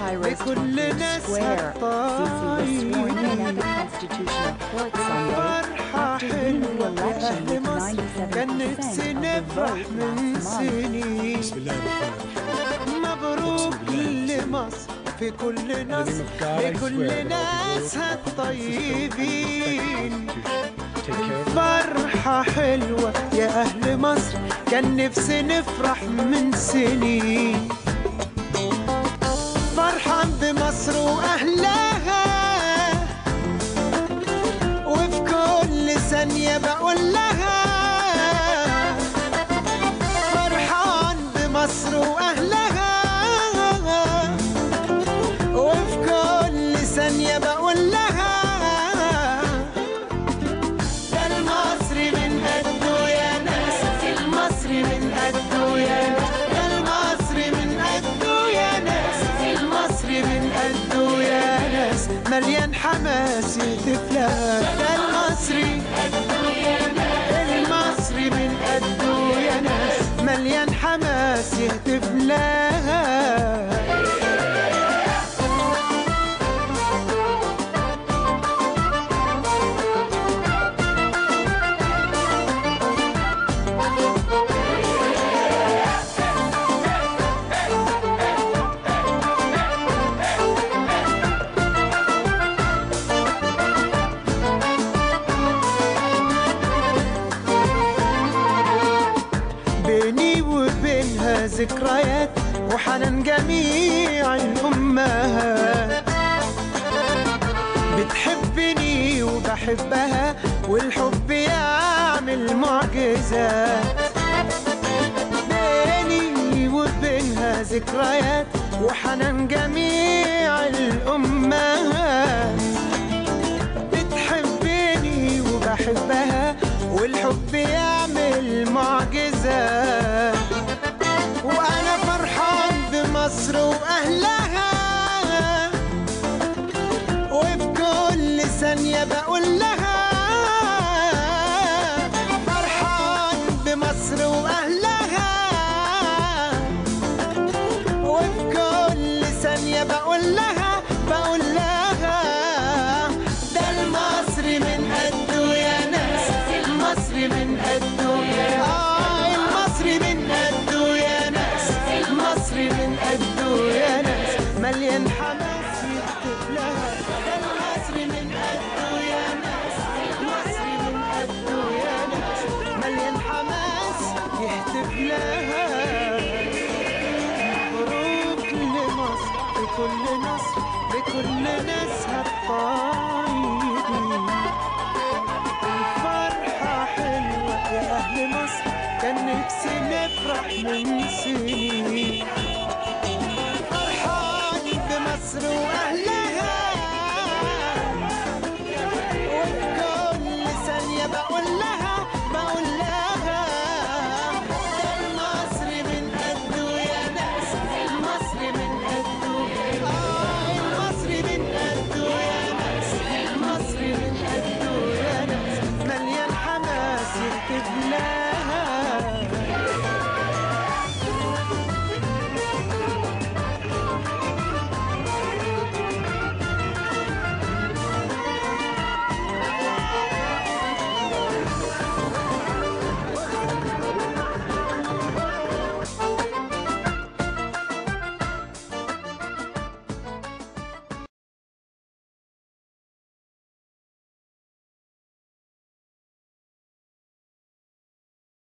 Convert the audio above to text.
Kairos لكل Tahrir ناسها Square. Sisi was sworn in at the Constitutional Court Sunday فرحة after winning the حلوة يا election أهل with مصر كان 97% نفسي of the نفرح vote من last month. سنين بسم الله الرحمن الرحيم مبروك أقسم بالله. لمصر في كل نصر of God, I لكل swear that I will ناسها work الطيبين Take care of فرحة حلوة يا أهل مصر كان نفسي نفرح من سنين فرحان بمصر وأهلها وفي كل ثانية بقول لها فرحان بمصر وأهلها وفي كل ثانية بقول لها ده المصري من قده يا ناس المصري من قده يا ناس ده المصري من قده يا ناس المصري من قده يا ناس مليان حماس يهتف لها ده المصري المصري من قده يا ناس مليان حماس يهتف لها بيني وبينها ذكريات وحنان جميع الأمهات بتحبني وبحبها والحب يعمل معجزات بيني وبينها ذكريات وحنان جميع الأمهات بتحبني وبحبها والحب يعمل معجزات وانا فرحان بمصر واهلها وبكل ثانية بقول لها فرحان بمصر واهلها وبكل ثانية بقول لها بقول لها ده المصري من قده يا ناس المصري من قده يا آه المصري من قده يا ناس المصري من قده يا ناس مليان حماس يكتب لها ده المصري من قده يا ناس المصري من قده يا ناس مليان حماس يهتف لها مبروك لمصر بكل نصر بكل ناسها الطيبين الفرحة حلوة يا أهل مصر كان نفسي نفرح من سنين